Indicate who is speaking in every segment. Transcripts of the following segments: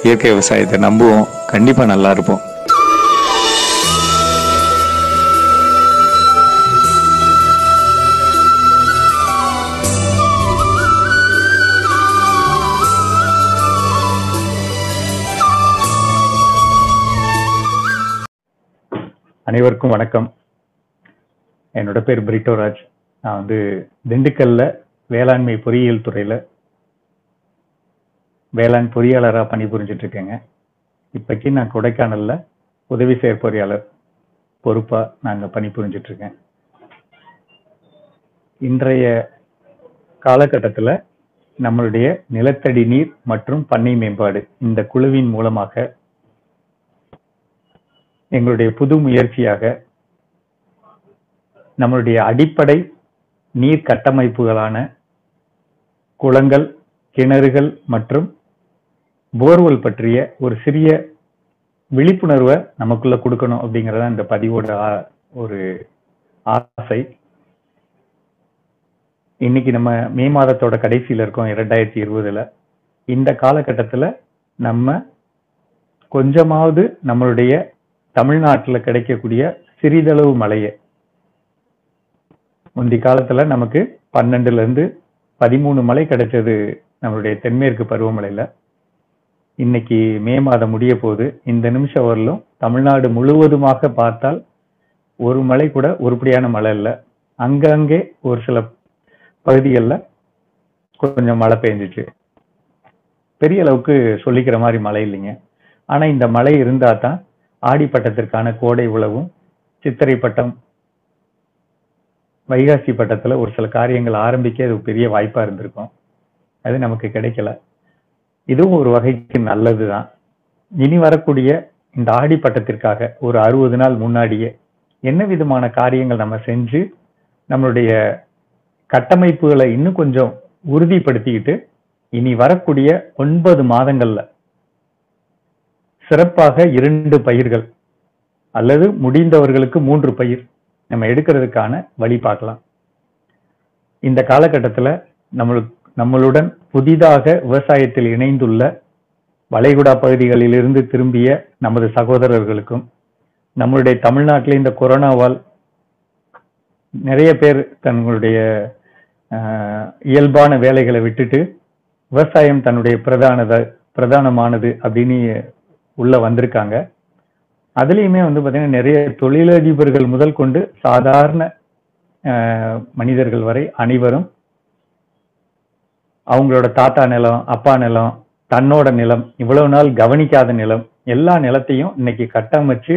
Speaker 1: இயற்கை விவசாயத்தை நம்புவோம் கண்டிப்பா நல்லா இருப்போம்
Speaker 2: அனைவருக்கும் வணக்கம் என்னோட பேர் பிரிட்டோராஜ் நான் வந்து திண்டுக்கல்ல வேளாண்மை பொறியியல் துறையில வேளாண் பொறியாளராக பணிபுரிஞ்சிட்டு இருக்கேங்க இப்போக்கி நான் கொடைக்கானல்ல உதவி செயற்பொறியாளர் பொறுப்பா நாங்க பணிபுரிஞ்சிட்டு இருக்கேன் இன்றைய காலகட்டத்துல நம்மளுடைய நிலத்தடி நீர் மற்றும் பண்ணை மேம்பாடு இந்த குழுவின் மூலமாக எங்களுடைய புது முயற்சியாக நம்மளுடைய அடிப்படை நீர் கட்டமைப்புகளான குளங்கள் கிணறுகள் மற்றும் போர்வெல் பற்றிய ஒரு சிறிய விழிப்புணர்வை நமக்குள்ள கொடுக்கணும் அப்படிங்கறத இந்த பதிவோட ஆ- ஒரு ஆசை இன்னைக்கு நம்ம மே மாதத்தோட கடைசியில இருக்கோம் இரண்டாயிரத்தி இருபதுல இந்த காலகட்டத்துல நம்ம கொஞ்சமாவது நம்மளுடைய தமிழ்நாட்டுல கிடைக்கக்கூடிய சிறிதளவு மழையை முந்தி காலத்துல நமக்கு பன்னெண்டுல இருந்து பதிமூணு மழை கிடைச்சது நம்மளுடைய தென்மேற்கு பருவமழையில இன்னைக்கு மே மாதம் முடிய போகுது இந்த நிமிஷம் வரலும் தமிழ்நாடு முழுவதுமாக பார்த்தால் ஒரு மழை கூட உருப்படியான மழை இல்லை அங்கங்கே ஒரு சில பகுதிகளில் கொஞ்சம் மழை பெஞ்சிச்சு பெரிய அளவுக்கு சொல்லிக்கிற மாதிரி மழை இல்லைங்க ஆனா இந்த மழை இருந்தா தான் ஆடிப்பட்டத்திற்கான கோடை உழவும் சித்திரை பட்டம் வைகாசி பட்டத்துல ஒரு சில காரியங்கள் ஆரம்பிக்க அது ஒரு பெரிய வாய்ப்பா இருந்திருக்கும் அது நமக்கு கிடைக்கல இதுவும் ஒரு வகைக்கு நல்லதுதான் இனி வரக்கூடிய இந்த ஆடிப்பட்டத்திற்காக ஒரு அறுபது நாள் முன்னாடியே என்ன விதமான காரியங்கள் நம்ம செஞ்சு நம்மளுடைய கட்டமைப்புகளை இன்னும் கொஞ்சம் உறுதிப்படுத்திக்கிட்டு இனி வரக்கூடிய ஒன்பது மாதங்கள்ல சிறப்பாக இரண்டு பயிர்கள் அல்லது முடிந்தவர்களுக்கு மூன்று பயிர் நம்ம எடுக்கிறதுக்கான வழி பார்க்கலாம் இந்த காலகட்டத்துல நம்மளுக்கு நம்மளுடன் புதிதாக விவசாயத்தில் இணைந்துள்ள வளைகுடா பகுதிகளிலிருந்து திரும்பிய நமது சகோதரர்களுக்கும் நம்மளுடைய தமிழ்நாட்டில் இந்த கொரோனாவால் நிறைய பேர் தங்களுடைய ஆஹ், இயல்பான வேலைகளை விட்டுட்டு விவசாயம் தன்னுடைய பிரதானத பிரதானமானது அப்படின்னு உள்ள வந்திருக்காங்க அதுலயுமே வந்து பாத்தீங்கன்னா நிறைய தொழிலதிபர்கள் முதல் கொண்டு சாதாரண ஆஹ், மனிதர்கள் வரை அனைவரும் அவங்களோட தாத்தா நிலம் அப்பா நிலம் தன்னோட நிலம் இவ்வளவு நாள் கவனிக்காத நிலம் எல்லா நிலத்தையும் இன்னைக்கு கட்டமைச்சு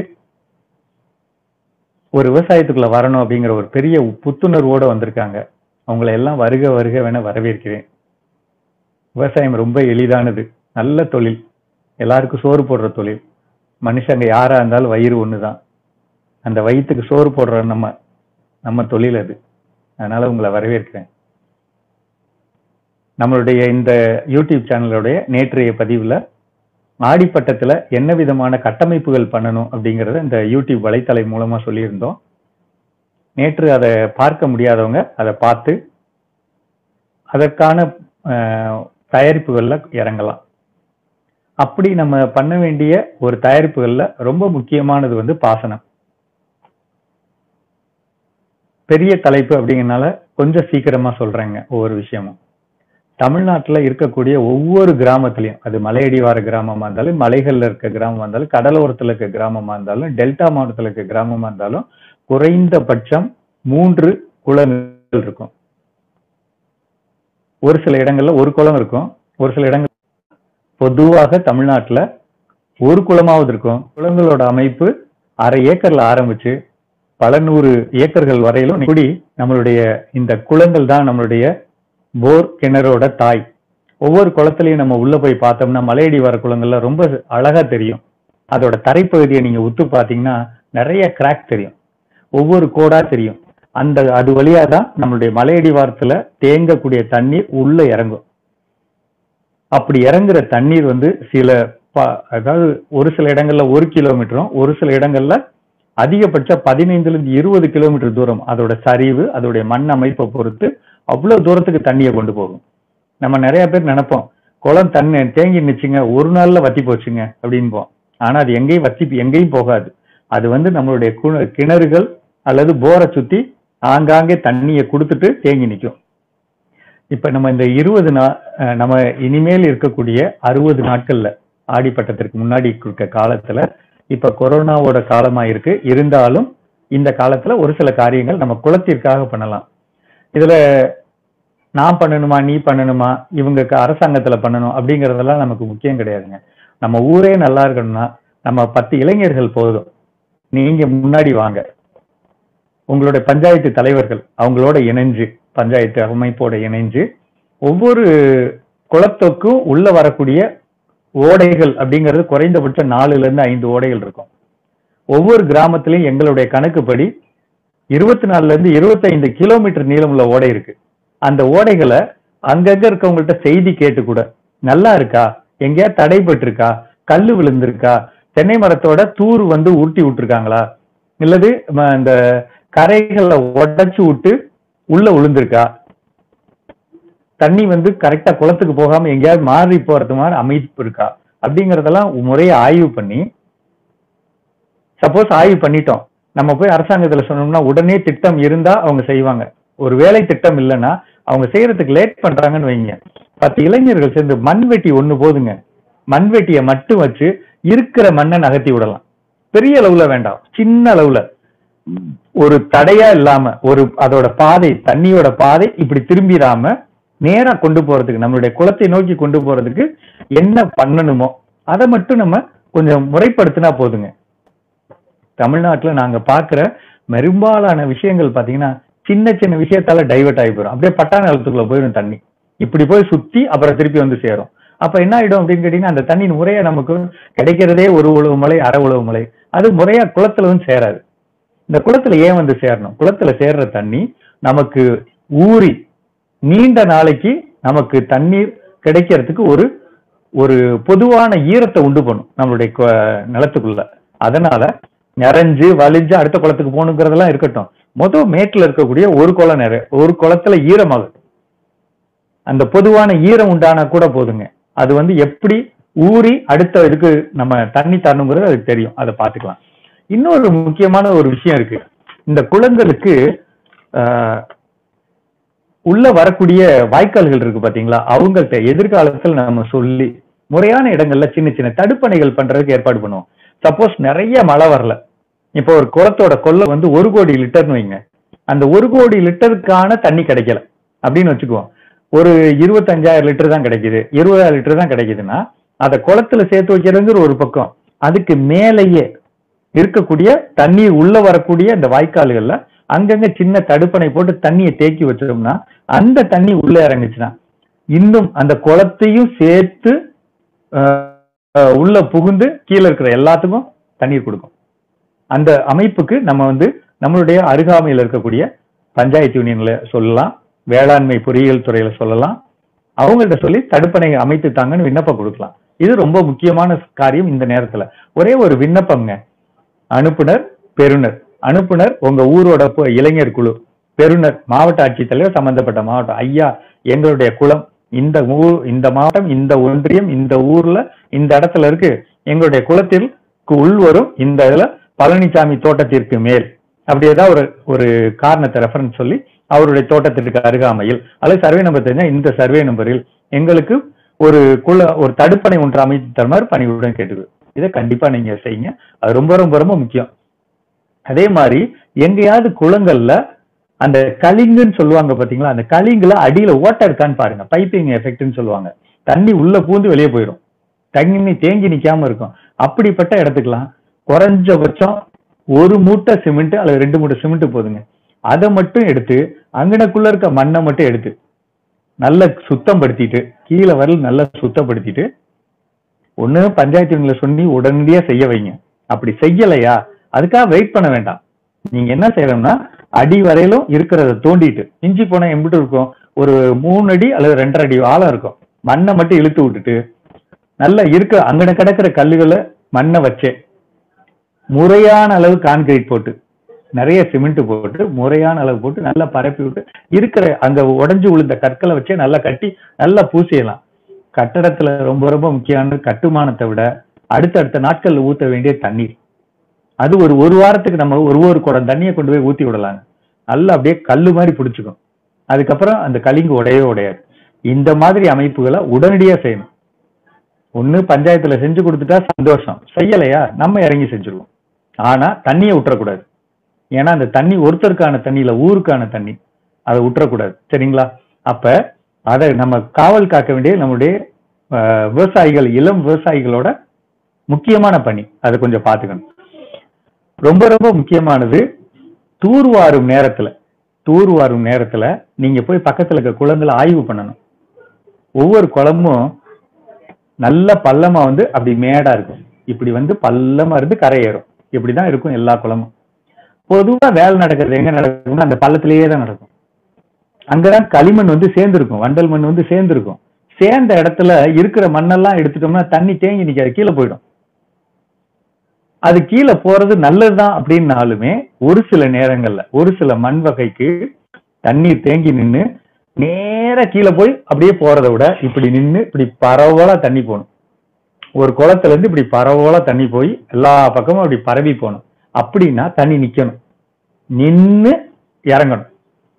Speaker 2: ஒரு விவசாயத்துக்குள்ள வரணும் அப்படிங்கிற ஒரு பெரிய புத்துணர்வோட வந்திருக்காங்க அவங்கள எல்லாம் வருக வருக வேண வரவேற்கிறேன் விவசாயம் ரொம்ப எளிதானது நல்ல தொழில் எல்லாருக்கும் சோறு போடுற தொழில் மனுஷங்க யாரா இருந்தாலும் வயிறு ஒண்ணுதான் அந்த வயிற்றுக்கு சோறு போடுற நம்ம நம்ம தொழில் அது அதனால உங்களை வரவேற்கிறேன் நம்மளுடைய இந்த யூடியூப் சேனலுடைய நேற்றைய பதிவுல ஆடிப்பட்டத்துல என்ன விதமான கட்டமைப்புகள் பண்ணணும் அப்படிங்கறத இந்த யூடியூப் வலைத்தளை மூலமா சொல்லியிருந்தோம் நேற்று அதை பார்க்க முடியாதவங்க அதை பார்த்து அதற்கான அஹ், தயாரிப்புகள்ல இறங்கலாம் அப்படி நம்ம பண்ண வேண்டிய ஒரு தயாரிப்புகள்ல ரொம்ப முக்கியமானது வந்து பாசனம் பெரிய தலைப்பு அப்படிங்கறனால கொஞ்சம் சீக்கிரமா சொல்றேங்க ஒவ்வொரு விஷயமும் தமிழ்நாட்டுல இருக்கக்கூடிய ஒவ்வொரு கிராமத்திலையும் அது மலையடிவார கிராமமா இருந்தாலும் மலைகள்ல இருக்க கிராமமா இருந்தாலும் கடலோரத்துல இருக்க கிராமமா இருந்தாலும் டெல்டா மாவட்டத்துல இருக்க கிராமமா இருந்தாலும் குறைந்தபட்சம் மூன்று குளங்கள் இருக்கும் ஒரு சில இடங்கள்ல ஒரு குளம் இருக்கும் ஒரு சில இடங்கள் பொதுவாக தமிழ்நாட்டுல ஒரு குளமாவது இருக்கும் குளங்களோட அமைப்பு அரை ஏக்கர்ல ஆரம்பிச்சு பல நூறு ஏக்கர்கள் வரையிலும் கூடி நம்மளுடைய இந்த குளங்கள் தான் நம்மளுடைய போர் கிணறோட தாய் ஒவ்வொரு குளத்துலயும் நம்ம உள்ள போய் பார்த்தோம்னா மலையடி வர குளங்கள்ல ரொம்ப அழகா தெரியும் அதோட தரைப்பகுதியை நீங்க உத்து பார்த்தீங்கன்னா நிறைய கிராக் தெரியும் ஒவ்வொரு கோடா தெரியும் அந்த அது வழியா தான் நம்மளுடைய மலையடி வாரத்துல தேங்கக்கூடிய தண்ணீர் உள்ள இறங்கும் அப்படி இறங்குற தண்ணீர் வந்து சில ப- அதாவது ஒரு சில இடங்கள்ல ஒரு கிலோமீட்டரும் ஒரு சில இடங்கள்ல அதிகபட்ச பதினைந்துல இருந்து இருபது கிலோமீட்டர் தூரம் அதோட சரிவு அதோடைய மண் அமைப்பை பொறுத்து அவ்வளவு தூரத்துக்கு தண்ணியை கொண்டு போகும் நம்ம நிறைய பேர் நினைப்போம் குளம் தண்ணி தேங்கி நிச்சுங்க ஒரு நாள்ல வத்தி போச்சுங்க அப்படின்போம் ஆனா அது எங்கேயும் வத்தி எங்கேயும் போகாது அது வந்து நம்மளுடைய கு- கிணறுகள் அல்லது போரை சுத்தி ஆங்காங்கே தண்ணியை கொடுத்துட்டு தேங்கி நிற்கும் இப்ப நம்ம இந்த இருபது நா அஹ் நம்ம இனிமேல் இருக்கக்கூடிய அறுபது நாட்கள்ல ஆடிப்பட்டத்திற்கு முன்னாடி இருக்க காலத்துல இப்ப கொரோனாவோட காலமா இருக்கு இருந்தாலும் இந்த காலத்துல ஒரு சில காரியங்கள் நம்ம குலத்திற்காக பண்ணலாம் இதுல நான் பண்ணணுமா நீ பண்ணணுமா இவங்க க- அரசாங்கத்துல பண்ணணும் அப்படிங்கறதெல்லாம் நமக்கு முக்கியம் கிடையாதுங்க நம்ம ஊரே நல்லா இருக்கணும்னா நம்ம பத்து இளைஞர்கள் போதும் நீங்க முன்னாடி வாங்க உங்களுடைய பஞ்சாயத்து தலைவர்கள் அவங்களோட இணைஞ்சு பஞ்சாயத்து அமைப்போட இணைஞ்சு ஒவ்வொரு குளத்துக்கும் உள்ள வரக்கூடிய ஓடைகள் அப்படிங்கிறது குறைந்தபட்சம் நாலுல இருந்து ஐந்து ஓடைகள் இருக்கும் ஒவ்வொரு கிராமத்திலையும் எங்களுடைய கணக்குப்படி இருபத்தி நாலுல இருந்து இருபத்தைந்து கிலோமீட்டர் நீளமுள்ள ஓடை இருக்கு அந்த ஓடைகளை அங்கங்க இருக்கவங்கள்ட்ட செய்தி கேட்டு கூட நல்லா இருக்கா எங்கேயா தடைபட்டு இருக்கா கல்லு விழுந்திருக்கா தென்னை மரத்தோட தூர் வந்து உருட்டி விட்டுருக்காங்களா இல்லது ம, இந்த கரைகளை உடைச்சு விட்டு உள்ள விழுந்திருக்கா தண்ணி வந்து கரெக்டா குளத்துக்கு போகாம எங்கேயாவது மாறி போறது மாதிரி அமைப்பு இருக்கா அப்படிங்கறதெல்லாம் முறையை ஆய்வு பண்ணி சப்போஸ் ஆய்வு பண்ணிட்டோம் நம்ம போய் அரசாங்கத்துல சொன்னோம்னா உடனே திட்டம் இருந்தா அவங்க செய்வாங்க ஒரு வேலை திட்டம் இல்லைன்னா அவங்க செய்யறதுக்கு லேட் பண்றாங்கன்னு வைங்க பத்து இளைஞர்கள் சேர்ந்து மண்வெட்டி ஒண்ணு போதுங்க மண்வெட்டியை மட்டும் வச்சு இருக்கிற மண்ணை நகர்த்தி விடலாம் பெரிய அளவுல வேண்டாம் சின்ன அளவுல ஒரு தடையா இல்லாம ஒரு அதோட பாதை தண்ணியோட பாதை இப்படி திரும்பிடாம நேரா கொண்டு போறதுக்கு நம்மளுடைய குளத்தை நோக்கி கொண்டு போறதுக்கு என்ன பண்ணணுமோ அதை மட்டும் நம்ம கொஞ்சம் முறைப்படுத்தினா போதுங்க தமிழ்நாட்டுல நாங்க பாக்குற பெரும்பாலான விஷயங்கள் பாத்தீங்கன்னா சின்ன சின்ன விஷயத்தால டைவர்ட் ஆகி போயிடும் அப்படியே பட்டா நிலத்துக்குள்ள போயிடும் தண்ணி இப்படி போய் சுத்தி அப்புறம் திருப்பி வந்து சேரும் அப்ப என்ன ஆயிடும் அப்படின்னு கேட்டீங்கன்னா அந்த தண்ணி முறையா நமக்கு கிடைக்கிறதே ஒரு உழவு மலை அரை உழவு மலை அது முறையா குளத்துல வந்து சேராது இந்த குளத்துல ஏன் வந்து சேரணும் குளத்துல சேர்ற தண்ணி நமக்கு ஊறி நீண்ட நாளைக்கு நமக்கு தண்ணீர் கிடைக்கிறதுக்கு ஒரு ஒரு பொதுவான ஈரத்தை உண்டு பண்ணும் நம்மளுடைய கு- நிலத்துக்குள்ள அதனால நிறைஞ்சு வலிஞ்சு அடுத்த குளத்துக்கு போகணுங்கிறதெல்லாம் இருக்கட்டும் மொதல் மேட்ல இருக்கக்கூடிய ஒரு குளம் நிறை ஒரு குளத்துல ஈரமாகும் அந்த பொதுவான ஈரம் உண்டானா கூட போதுங்க அது வந்து எப்படி ஊறி அடுத்த இதுக்கு நம்ம தண்ணி தரணுங்கிறது அதுக்கு தெரியும் அதை பார்த்துக்கலாம் இன்னொரு முக்கியமான ஒரு விஷயம் இருக்கு இந்த குளங்களுக்கு ஆஹ், உள்ள வரக்கூடிய வாய்க்கால்கள் இருக்கு பாத்தீங்களா அவங்கள்ட்ட எதிர்காலத்துல நம்ம சொல்லி முறையான இடங்கள்ல சின்ன சின்ன தடுப்பணைகள் பண்றதுக்கு ஏற்பாடு பண்ணுவோம் சப்போஸ் நிறைய மழை வரல இப்போ ஒரு குளத்தோட கொள்ளை வந்து ஒரு கோடி லிட்டர்னு வைங்க அந்த ஒரு கோடி லிட்டருக்கான தண்ணி கிடைக்கல அப்படின்னு வச்சுக்குவோம் ஒரு இருபத்தஞ்சாயிரம் லிட்டர் தான் கிடைக்குது இருபதாயிரம் லிட்டர் தான் கிடைக்குதுன்னா அதை குளத்துல சேர்த்து வைக்கிறதுங்கிற ஒரு பக்கம் அதுக்கு மேலேயே இருக்கக்கூடிய தண்ணீர் உள்ள வரக்கூடிய அந்த வாய்க்கால்கள்ல அங்கங்க சின்ன தடுப்பணை போட்டு தண்ணியை தேக்கி வச்சோம்னா அந்த தண்ணி உள்ள இறங்குச்சுன்னா இன்னும் அந்த குளத்தையும் சேர்த்து அஹ், அஹ், உள்ள புகுந்து கீழே இருக்கிற எல்லாத்துக்கும் தண்ணீர் கொடுக்கும் அந்த அமைப்புக்கு நம்ம வந்து நம்மளுடைய அருகாமையில் இருக்கக்கூடிய பஞ்சாயத்து யூனியன்ல சொல்லலாம் வேளாண்மை பொறியியல் துறையில சொல்லலாம் அவங்கள்ட்ட சொல்லி தடுப்பணை அமைத்து தாங்கன்னு விண்ணப்பம் கொடுக்கலாம் இது ரொம்ப முக்கியமான காரியம் இந்த நேரத்துல ஒரே ஒரு விண்ணப்பம்ங்க அனுப்புனர் பெறுநர் அனுப்புனர் உங்க ஊரோட பு- இளைஞர் குழு பெறுநர் மாவட்ட ஆட்சித்தலைவர் சம்பந்தப்பட்ட மாவட்டம் ஐயா எங்களுடைய குளம் இந்த ஊர் இந்த மாவட்டம் இந்த ஒன்றியம் இந்த ஊர்ல இந்த இடத்துல இருக்கு எங்களுடைய குளத்தில் உள் வரும் இந்த இதுல பழனிசாமி தோட்டத்திற்கு மேல் அப்படி ஏதாவது ஒரு ஒரு காரணத்தை ரெஃபரன்ஸ் சொல்லி அவருடைய தோட்டத்திற்கு அருகாமையில் அல்லது சர்வே நம்பர் தெரிஞ்சா இந்த சர்வே நம்பரில் எங்களுக்கு ஒரு குள ஒரு தடுப்பணை ஒன்று அமைத்து தருமாறு பணிவுடன் கேட்டுது இதை கண்டிப்பா நீங்க செய்யுங்க அது ரொம்ப ரொம்ப ரொம்ப முக்கியம் அதே மாதிரி எங்கேயாவது குளங்கள்ல அந்த கலிங்குன்னு சொல்லுவாங்க பாத்தீங்களா அந்த கலிங்குல அடியில ஓட்டை இருக்கான்னு பாருங்க பைப்பிங் எஃபெக்ட்னு சொல்லுவாங்க தண்ணி உள்ள பூந்து வெளியே போயிடும் தண்ணி தேங்கி நிக்காம இருக்கும் அப்படிப்பட்ட இடத்துக்குலாம் குறைஞ்சபட்சம் ஒரு மூட்டை சிமெண்ட் அல்லது ரெண்டு மூட்டை சிமெண்ட் போதுங்க அதை மட்டும் எடுத்து அங்கனக்குள்ள இருக்க மண்ணை மட்டும் எடுத்து நல்ல சுத்தம் படுத்திட்டு கீழே வரல் நல்லா சுத்தப்படுத்திட்டு ஒண்ணு பஞ்சாயத்து யூனியன்ல சொல்லி உடனடியா செய்ய வைங்க அப்படி செய்யலையா அதுக்காக வெயிட் பண்ண வேண்டாம் நீங்க என்ன செய்யணும்னா அடி வரையிலும் இருக்கிறத தோண்டிட்டு இஞ்சி போனா எம்பிட்டு இருக்கும் ஒரு மூணு அடி அல்லது ரெண்டரை அடி ஆழம் இருக்கும் மண்ணை மட்டும் இழுத்து விட்டுட்டு நல்லா இருக்க அங்கன கிடக்கிற கல்லுகளை மண்ணை வச்சே முறையான அளவு கான்கிரீட் போட்டு நிறைய சிமெண்ட் போட்டு முறையான அளவு போட்டு நல்லா பரப்பி விட்டு இருக்கிற அங்க உடைஞ்சு விழுந்த கற்களை வச்சே நல்லா கட்டி நல்லா பூசிடலாம் கட்டடத்துல ரொம்ப ரொம்ப முக்கியமான கட்டுமானத்தை விட அடுத்தடுத்த நாட்கள்ல ஊத்த வேண்டிய தண்ணீர் அது ஒரு ஒரு வாரத்துக்கு நம்ம ஒரு ஒரு குடம் தண்ணியை கொண்டு போய் ஊத்தி விடலாங்க நல்லா அப்படியே கல்லு மாதிரி பிடிச்சுக்கும் அதுக்கப்புறம் அந்த கலிங்கு உடையவே உடையாது இந்த மாதிரி அமைப்புகளை உடனடியா செய்யணும் ஒண்ணு பஞ்சாயத்துல செஞ்சு கொடுத்துட்டா சந்தோஷம் செய்யலையா நம்ம இறங்கி செஞ்சுருவோம் ஆனா தண்ணியை விட்டுறக்கூடாது ஏன்னா அந்த தண்ணி ஒருத்தருக்கான தண்ணி இல்ல ஊருக்கான தண்ணி அதை விட்டுறக்கூடாது சரிங்களா அப்ப அதை நம்ம காவல் காக்க வேண்டிய நம்முடைய அஹ், விவசாயிகள் இளம் விவசாயிகளோட முக்கியமான பணி அதை கொஞ்சம் பார்த்துக்கணும் ரொம்ப ரொம்ப முக்கியமானது தூர்வாரும் நேரத்துல தூர்வாரும் நேரத்துல நீங்க போய் பக்கத்துல இருக்க குளங்களை ஆய்வு பண்ணணும் ஒவ்வொரு குளமும் நல்ல பள்ளமா வந்து அப்படி மேடா இருக்கும் இப்படி வந்து பள்ளமா இருந்து கரையேறும் இப்படிதான் இருக்கும் எல்லா குளமும் பொதுவா வேலை நடக்கிறது எங்க நடக்கும்னா அந்த பள்ளத்திலேயே தான் நடக்கும் அங்கதான் களிமண் வந்து சேர்ந்திருக்கும் வண்டல் மண் வந்து சேர்ந்திருக்கும் சேர்ந்த இடத்துல இருக்கிற மண்ணெல்லாம் எடுத்துட்டோம்னா தண்ணி தேங்கி நிக்காது கீழே போயிடும் அது கீழே போறது நல்லதுதான் அப்படின்னாலுமே ஒரு சில நேரங்கள்ல ஒரு சில மண் வகைக்கு தண்ணீர் தேங்கி நின்னு நேரா கீழே போய் அப்படியே போறதை விட இப்படி நின்னு இப்படி பரவலா தண்ணி போகணும் ஒரு குளத்துல இருந்து இப்படி பரவலா தண்ணி போய் எல்லா பக்கமும் அப்படி பரவி போகணும் அப்படின்னா தண்ணி நிக்கணும் நின்னு இறங்கணும்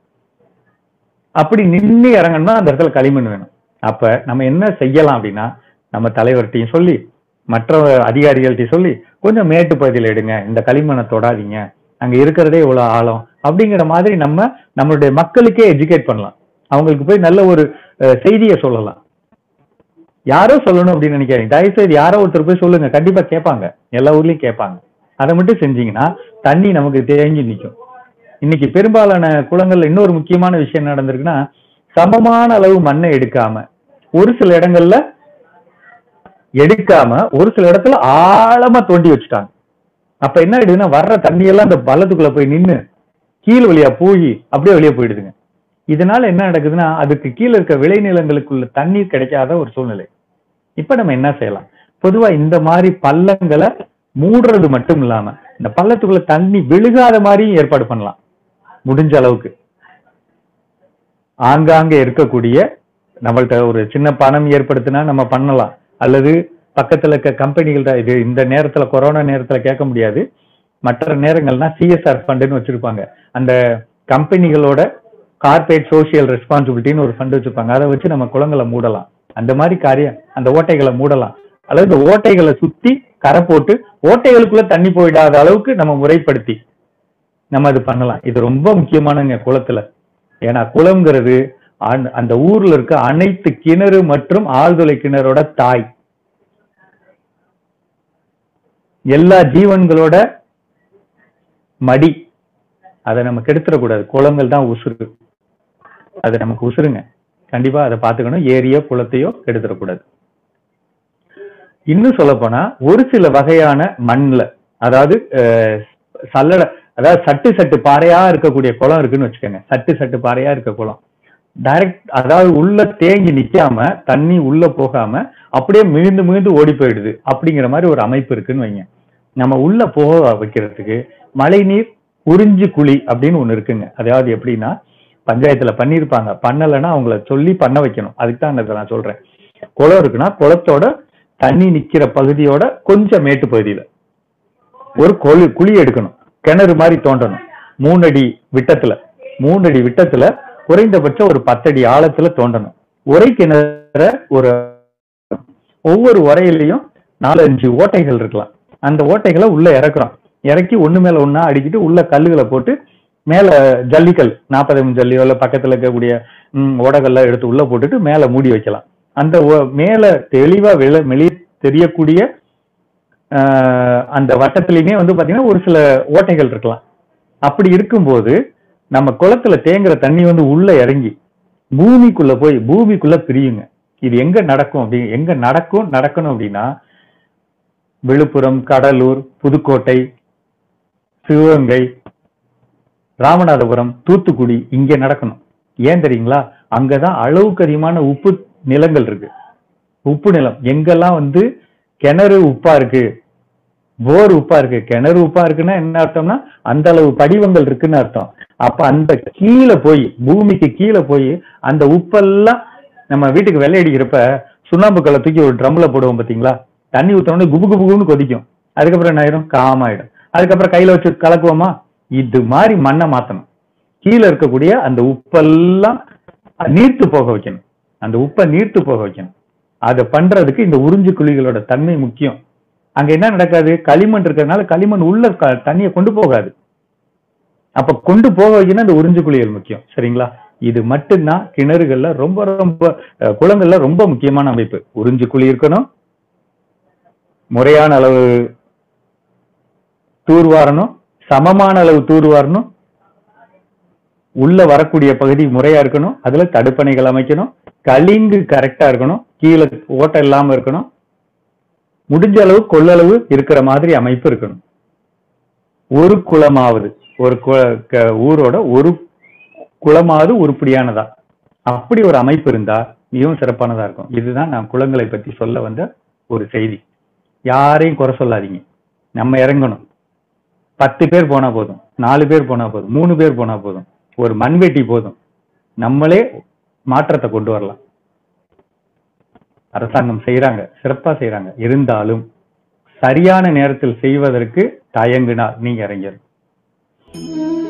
Speaker 2: அப்படி நின்னு இறங்கணும்னா அந்த இடத்துல களிமண் வேணும் அப்ப நம்ம என்ன செய்யலாம் அப்படின்னா நம்ம தலைவர்கிட்டையும் சொல்லி மற்ற அதிகாரிகள்ட்டையும் சொல்லி கொஞ்சம் மேட்டு பகுதியில் எடுங்க இந்த களிமண்ணை தொடாதீங்க அங்க இருக்கிறதே இவ்வளவு ஆழம் அப்படிங்கிற மாதிரி நம்ம நம்மளுடைய மக்களுக்கே எஜுகேட் பண்ணலாம் அவங்களுக்கு போய் நல்ல ஒரு அஹ், செய்தியை சொல்லலாம் யாரோ சொல்லணும் அப்படின்னு நினைக்காதீங்க தயவு செய்து யாரோ ஒருத்தர் போய் சொல்லுங்க கண்டிப்பா கேட்பாங்க எல்லா ஊர்லயும் கேட்பாங்க அதை மட்டும் செஞ்சீங்கன்னா தண்ணி நமக்கு தேங்கி நிற்கும் இன்னைக்கு பெரும்பாலான குளங்கள்ல இன்னொரு முக்கியமான விஷயம் என்ன நடந்திருக்குன்னா சமமான அளவு மண்ணை எடுக்காம ஒரு சில இடங்கள்ல எடுக்காம ஒரு சில இடத்துல ஆழமா தோண்டி வச்சுட்டாங்க அப்ப என்ன ஆயிடுதுன்னா வர்ற தண்ணியெல்லாம் அந்த பள்ளத்துக்குள்ள போய் நின்னு கீழ் வழியா போய் அப்படியே வெளியே போயிடுதுங்க இதனால என்ன நடக்குதுன்னா அதுக்கு கீழே இருக்க விளைநிலங்களுக்குள்ள தண்ணீர் கிடைக்காத ஒரு சூழ்நிலை இப்ப நம்ம என்ன செய்யலாம் பொதுவா இந்த மாதிரி பள்ளங்களை மூடுறது மட்டும் இல்லாம இந்த பள்ளத்துக்குள்ள தண்ணி விழுகாத மாதிரியும் ஏற்பாடு பண்ணலாம் முடிஞ்ச அளவுக்கு ஆங்காங்கே இருக்கக்கூடிய நம்மள்ட்ட ஒரு சின்ன பணம் ஏற்படுத்தினா நம்ம பண்ணலாம் அல்லது பக்கத்துல இருக்க கம்பெனிகள் தான் இது இந்த நேரத்துல கொரோனா நேரத்துல கேட்க முடியாது மற்ற நேரங்கள்னா சிஎஸ்ஆர் ஃபண்டுன்னு வச்சிருப்பாங்க அந்த கம்பெனிகளோட கார்பரேட் சோஷியல் ரெஸ்பான்சிபிலிட்டின்னு ஒரு ஃபண்ட் வச்சிருப்பாங்க அதை வச்சு நம்ம குளங்களை மூடலாம் அந்த மாதிரி காரியம் அந்த ஓட்டைகளை மூடலாம் அல்லது இந்த ஓட்டைகளை சுத்தி கரை போட்டு ஓட்டைகளுக்குள்ள தண்ணி போயிடாத அளவுக்கு நம்ம முறைப்படுத்தி நம்ம அது பண்ணலாம் இது ரொம்ப முக்கியமானங்க குளத்துல ஏன்னா குளம்ங்கிறது அன்- அந்த ஊர்ல இருக்க அனைத்து கிணறு மற்றும் ஆழ்துளை கிணறோட தாய் எல்லா ஜீவன்களோட மடி அதை நம்ம கெடுத்துடக்கூடாது குளங்கள் தான் உசுறு அது நமக்கு உசுருங்க கண்டிப்பா அதை பார்த்துக்கணும் ஏரியோ குளத்தையோ கெடுத்துடக்கூடாது இன்னும் சொல்ல போனா ஒரு சில வகையான மண்ணுல அதாவது அஹ், சல்லடை அதாவது சட்டு சட்டு பாறையா இருக்கக்கூடிய குளம் இருக்குன்னு வச்சுக்கோங்க சட்டு சட்டு பாறையா இருக்க குளம் டைரக்ட் அதாவது உள்ள தேங்கி நிக்காம தண்ணி உள்ள போகாம அப்படியே மிகுந்து மிகுந்து ஓடி போயிடுது அப்படிங்கிற மாதிரி ஒரு அமைப்பு இருக்குன்னு வைங்க நம்ம உள்ள போக வைக்கிறதுக்கு மழைநீர் உறிஞ்சு குழி அப்படின்னு ஒண்ணு இருக்குங்க அதாவது எப்படின்னா பஞ்சாயத்துல பண்ணியிருப்பாங்க பண்ணலைன்னா அவங்கள சொல்லி பண்ண வைக்கணும் அதுக்கு தான் இதை நான் சொல்றேன் குளம் இருக்குன்னா குளத்தோட தண்ணி நிக்கிற பகுதியோட கொஞ்சம் மேட்டு பகுதியில ஒரு கொழு குழி எடுக்கணும் கிணறு மாதிரி தோண்டணும் மூணு அடி விட்டத்துல மூணு அடி விட்டத்துல குறைந்தபட்சம் ஒரு பத்தடி ஆழத்துல தோண்டணும் உரை கிணற ஒரு ஒவ்வொரு உரையிலையும் நாலஞ்சு ஓட்டைகள் இருக்கலாம் அந்த ஓட்டைகளை உள்ள இறக்குறோம் இறக்கி ஒண்ணு மேல ஒண்ணா அடிக்கிட்டு உள்ள கல்லுகளை போட்டு மேல ஜல்லிக்கல் நாற்பது எம் ஜல்லியோ இல்ல பக்கத்துல இருக்கக்கூடிய ம், ஓடகல்ல எடுத்து உள்ள போட்டுட்டு மேல மூடி வைக்கலாம் அந்த ஓ- மேல தெளிவா வெளி வெளி தெரியக்கூடிய ஆஹ், அந்த வட்டத்திலையுமே வந்து பாத்தீங்கன்னா ஒரு சில ஓட்டைகள் இருக்கலாம் அப்படி இருக்கும்போது நம்ம குளத்துல தேங்குற தண்ணி வந்து உள்ள இறங்கி பூமிக்குள்ள போய் பூமிக்குள்ள பிரியுங்க இது எங்க நடக்கும் அப்படி எங்க நடக்கும் நடக்கணும் அப்படின்னா விழுப்புரம் கடலூர் புதுக்கோட்டை சிவகங்கை ராமநாதபுரம் தூத்துக்குடி இங்க நடக்கணும் ஏன் தெரியுங்களா அங்கதான் அளவுக்கு அதிகமான உப்பு நிலங்கள் இருக்கு உப்பு நிலம் எங்கெல்லாம் வந்து கிணறு உப்பா இருக்கு போர் உப்பா இருக்கு கிணறு உப்பா இருக்குன்னா என்ன அர்த்தம்னா அந்த அளவு படிவங்கள் இருக்குன்னு அர்த்தம் அப்ப அந்த கீழே போய் பூமிக்கு கீழே போய் அந்த உப்பெல்லாம் நம்ம வீட்டுக்கு வெள்ளை அடிக்கிறப்ப சுண்ணாம்பு கல்லை தூக்கி ஒரு ட்ரம்ல போடுவோம் பாத்தீங்களா தண்ணி ஊத்தனோடனே குபு குபு குபுன்னு கொதிக்கும் அதுக்கப்புறம் என்ன ஆயிரும் காமாயிடும் அதுக்கப்புறம் கையில வச்சு கலக்குவோமா இது மாதிரி மண்ணை மாத்தணும் கீழே இருக்கக்கூடிய அந்த உப்பெல்லாம் நீர்த்து போக வைக்கணும் அந்த உப்பை நீர்த்து போக வைக்கணும் அதை பண்றதுக்கு இந்த உறிஞ்சு குழிகளோட தன்மை முக்கியம் அங்க என்ன நடக்காது களிமண் இருக்கிறதுனால களிமண் உள்ள க- தண்ணியை கொண்டு போகாது அப்ப கொண்டு போக வைக்கணும் அந்த உறிஞ்சு குழிகள் முக்கியம் சரிங்களா இது மட்டும்தான் கிணறுகள்ல ரொம்ப ரொம்ப அஹ், குளங்கள்ல ரொம்ப முக்கியமான அமைப்பு உறிஞ்சு குழி இருக்கணும் முறையான அளவு தூர்வாரணும் சமமான அளவு தூர்வாரணும் உள்ள வரக்கூடிய பகுதி முறையா இருக்கணும் அதுல தடுப்பணைகள் அமைக்கணும் கலிங்கு கரெக்டா இருக்கணும் கீழே ஓட்டை இல்லாம இருக்கணும் முடிஞ்ச அளவு கொள்ளளவு இருக்கிற மாதிரி அமைப்பு இருக்கணும் ஒரு குளமாவது ஒரு கு- க- ஊரோட ஒரு குளமாவது உருப்படியானதா அப்படி ஒரு அமைப்பு இருந்தா மிகவும் சிறப்பானதா இருக்கும் இதுதான் நான் குளங்களை பத்தி சொல்ல வந்த ஒரு செய்தி யாரையும் குறை சொல்லாதீங்க நம்ம இறங்கணும் பத்து பேர் போனா போதும் நாலு பேர் போனா போதும் மூணு பேர் போனா போதும் ஒரு மண்வெட்டி போதும் நம்மளே மாற்றத்தை கொண்டு வரலாம் அரசாங்கம் செய்யறாங்க சிறப்பா செய்யறாங்க இருந்தாலும் சரியான நேரத்தில் செய்வதற்கு தயங்கினால் நீங்க இறங்கிடும்